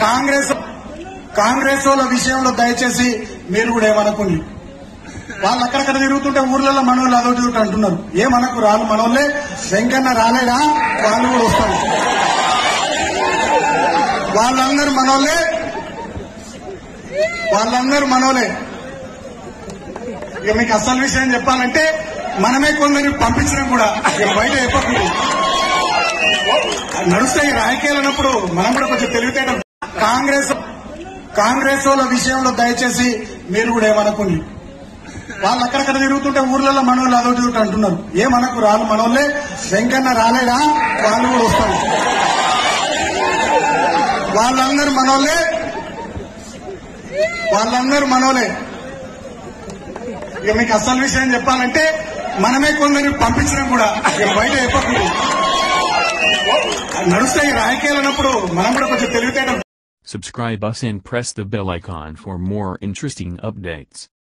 కాంగ్రెస్ కాంగ్రెస్ వాళ్ళ విషయంలో దయచేసి మీరు కూడా ఏమనుకుని వాళ్ళు అక్కడక్కడ తిరుగుతుంటే ఊర్లలో మనోళ్ళు అదొకటి ఇదొకటి అంటున్నారు ఏమనకు రాళ్ళు మనోళ్ళే వెంకన్న రాలేదా వాళ్ళు కూడా వస్తారు వాళ్ళందరూ మనోళ్ళే వాళ్ళందరూ మనోలే ఇక మీకు అసలు విషయం చెప్పాలంటే మనమే కొందరిని పంపించడం కూడా ఇక బయట చెప్పకూడదు నడుస్తాయి రాజకీయాలు అన్నప్పుడు మనం కూడా కొంచెం తెలివితేట కాంగ్రెస్ కాంగ్రెస్ వాళ్ళ విషయంలో దయచేసి మీరు కూడా ఏమనుకుని వాళ్ళు అక్కడక్కడ తిరుగుతుంటే ఊర్లలో మనోళ్ళు అదొకటి ఇదొకటి అంటున్నారు ఏమనకు రాళ్ళు మనోళ్ళే వెంకన్న రాలేదా వాళ్ళు కూడా వస్తారు వాళ్ళందరూ మనోళ్ళే వాళ్ళందరూ మనోలే ఇక మీకు అసలు విషయం చెప్పాలంటే మనమే కొందరిని పంపించడం కూడా ఇక బయట చెప్పకూడదు నడుస్తాయి రాజకీయాలు అన్నప్పుడు మనం కూడా కొంచెం తెలివితేట Subscribe us and press the bell icon for more interesting updates.